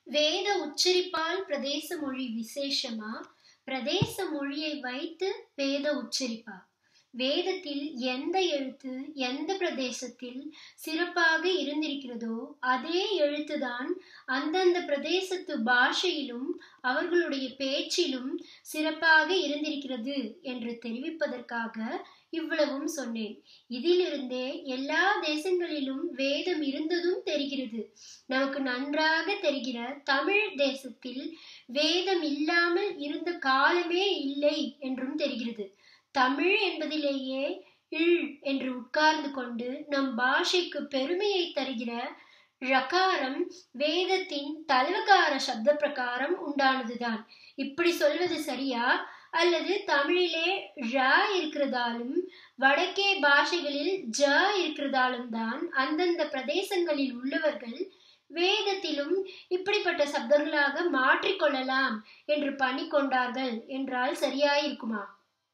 வேத உச்சரிப்பால் பிரதேச மொழி விசேஷமா பிரதேச மொழியை வைத்து வேத உச்சரிப்பா வேதத்தில் எந்த எழுத்து எந்த பிரதேசத்தில் சிறப்பாக இருந்திருக்கிறதோ அதே எழுத்துதான் அந்தந்த பிரதேசத்து பாஷையிலும் அவர்களுடைய பேச்சிலும் சிறப்பாக இருந்திருக்கிறது என்று தெரிவிப்பதற்காக இவ்வளவும் சொன்னேன் இதிலிருந்தே எல்லா தேசங்களிலும் வேதம் இருந்ததும் தெரிகிறது நமக்கு நன்றாக தெரிகிற தமிழ் தேசத்தில் வேதம் இல்லாமல் இருந்த காலமே இல்லை என்றும் தெரிகிறது தமிழ் என்பதிலேயே இல் என்று உட்கார்ந்து கொண்டு நம் பாஷைக்கு பெருமையை தருகிற ழகாரம் வேதத்தின் தலவகார சப்த பிரகாரம் உண்டானதுதான் இப்படி சொல்வது சரியா அல்லது தமிழிலே ழ இருக்கிறதாலும் வடக்கே பாஷைகளில் ஜ இருக்கிறதாலும் தான் அந்தந்த பிரதேசங்களில் உள்ளவர்கள் வேதத்திலும் இப்படிப்பட்ட சப்தங்களாக மாற்றிக்கொள்ளலாம் என்று பண்ணிக்கொண்டார்கள் என்றால் சரியாயிருக்குமா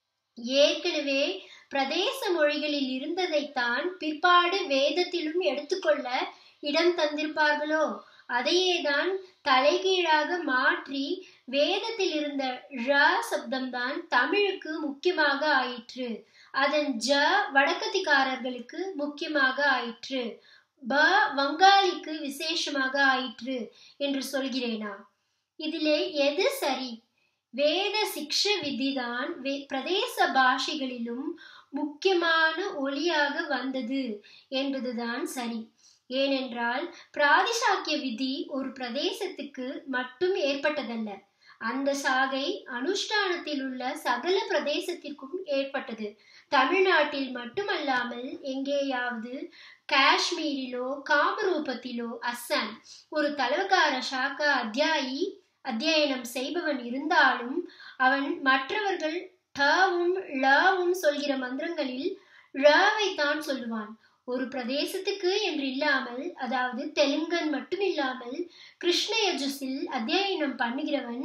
ஏற்கனவே பிரதேச மொழிகளில் இருந்ததைத்தான் பிற்பாடு வேதத்திலும் எடுத்துக்கொள்ள இடம் தந்திருப்பார்களோ அதையேதான் தலைகீழாக மாற்றி வேதத்தில் இருந்த ழ சப்தம்தான் தமிழுக்கு முக்கியமாக ஆயிற்று அதன் ஜ வடக்கத்திக்காரர்களுக்கு முக்கியமாக ஆயிற்று ப வங்காளிக்கு விசேஷமாக ஆயிற்று என்று சொல்கிறேனா இதிலே எது சரி வேத சிக்ஷ விதிதான் பிரதேச பாஷைகளிலும் முக்கியமான ஒளியாக வந்தது என்பதுதான் சரி ஏனென்றால் பிராதிசாக்கிய விதி ஒரு பிரதேசத்துக்கு மட்டும் ஏற்பட்டதல்ல அந்த சாகை அனுஷ்டானத்தில் உள்ள சகல பிரதேசத்திற்கும் ஏற்பட்டது தமிழ்நாட்டில் மட்டுமல்லாமல் எங்கேயாவது காஷ்மீரிலோ காமரூபத்திலோ அஸ்ஸாம் ஒரு தலவகார சாக்கா அத்தியாயி அத்தியாயனம் செய்பவன் இருந்தாலும் அவன் மற்றவர்கள் டவும் ழவும் சொல்கிற மந்திரங்களில் ழவை தான் சொல்லுவான் ஒரு பிரதேசத்துக்கு என்று இல்லாமல் அதாவது தெலுங்கன் மட்டும் இல்லாமல் கிருஷ்ண யஜுஸில் அத்தியாயனம் பண்ணுகிறவன்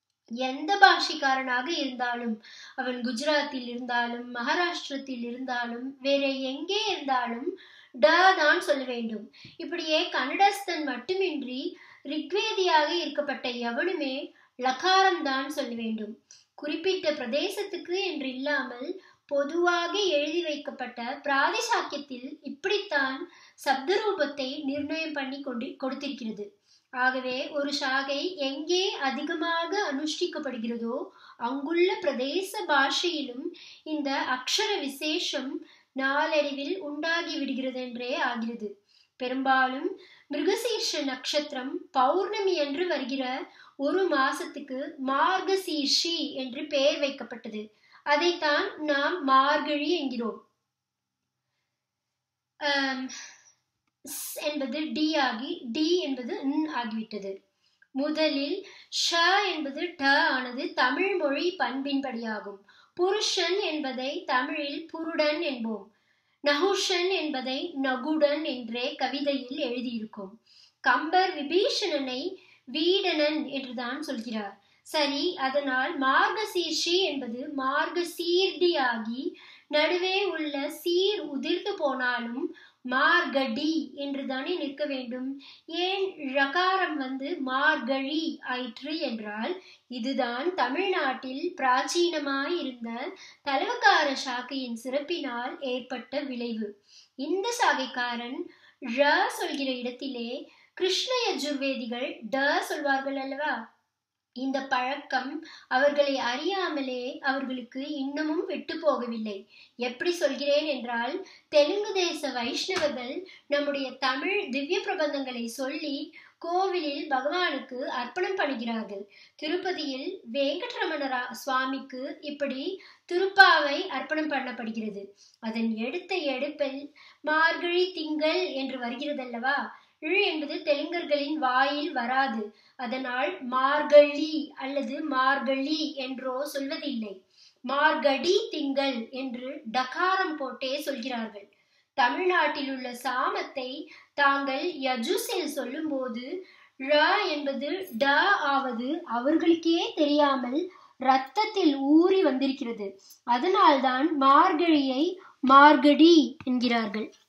எந்த பாஷைக்காரனாக இருந்தாலும் அவன் குஜராத்தில் இருந்தாலும் மகாராஷ்டிரத்தில் இருந்தாலும் வேற எங்கே இருந்தாலும் ட தான் சொல்ல வேண்டும் இப்படியே கன்னடஸ்தன் மட்டுமின்றி ரிக்வேதியாக இருக்கப்பட்ட எவனுமே லகாரம் தான் சொல்ல வேண்டும் குறிப்பிட்ட பிரதேசத்துக்கு என்று இல்லாமல் பொதுவாக எழுதி வைக்கப்பட்ட பிராதிசாக்கியத்தில் இப்படித்தான் சப்தரூபத்தை நிர்ணயம் பண்ணி கொண்டு கொடுத்திருக்கிறது ஆகவே ஒரு சாகை எங்கே அதிகமாக அனுஷ்டிக்கப்படுகிறதோ அங்குள்ள பிரதேச பாஷையிலும் இந்த அக்ஷர விசேஷம் நாளடைவில் உண்டாகி விடுகிறது என்றே ஆகிறது பெரும்பாலும் மிருகசீர்ஷ நட்சத்திரம் பௌர்ணமி என்று வருகிற ஒரு மாசத்துக்கு மார்கசீர்ஷி என்று பெயர் வைக்கப்பட்டது அதைத்தான் நாம் மார்கழி என்கிறோம் என்பது டி ஆகி டி என்பது ந் ஆகிவிட்டது முதலில் ஷ என்பது ட ஆனது தமிழ் மொழி பண்பின்படியாகும் புருஷன் என்பதை தமிழில் புருடன் என்போம் நகுஷன் என்பதை நகுடன் என்றே கவிதையில் எழுதியிருக்கும் கம்பர் விபீஷணனை வீடனன் என்றுதான் சொல்கிறார் சரி அதனால் மார்கசீர்ஷி என்பது மார்க சீர்டி ஆகி நடுவே உள்ள சீர் உதிர்ந்து போனாலும் மார்கடி என்று தானே நிற்க வேண்டும் ஏன் ழகாரம் வந்து மார்கழி ஆயிற்று என்றால் இதுதான் தமிழ்நாட்டில் பிராச்சீனமாய் இருந்த தலவக்கார சாக்கையின் சிறப்பினால் ஏற்பட்ட விளைவு இந்த சாகைக்காரன் ழ சொல்கிற இடத்திலே கிருஷ்ண யஜுர்வேதிகள் ட சொல்வார்கள் அல்லவா இந்த பழக்கம் அவர்களை அறியாமலே அவர்களுக்கு இன்னமும் விட்டு போகவில்லை எப்படி சொல்கிறேன் என்றால் தெலுங்கு தேச வைஷ்ணவர்கள் நம்முடைய தமிழ் திவ்ய பிரபந்தங்களை சொல்லி கோவிலில் பகவானுக்கு அர்ப்பணம் பண்ணுகிறார்கள் திருப்பதியில் வெங்கட்ரமணரா சுவாமிக்கு இப்படி திருப்பாவை அர்ப்பணம் பண்ணப்படுகிறது அதன் எடுத்த எடுப்பில் மார்கழி திங்கள் என்று வருகிறதல்லவா ழ் என்பது தெலுங்கர்களின் வாயில் வராது அதனால் மார்கழி அல்லது மார்கழி என்றோ சொல்வதில்லை மார்கடி திங்கள் என்று டகாரம் போட்டே சொல்கிறார்கள் தமிழ்நாட்டில் உள்ள சாமத்தை தாங்கள் யஜுஸில் சொல்லும்போது ழ என்பது ட ஆவது அவர்களுக்கே தெரியாமல் ரத்தத்தில் ஊறி வந்திருக்கிறது அதனால்தான் மார்கழியை மார்கடி என்கிறார்கள்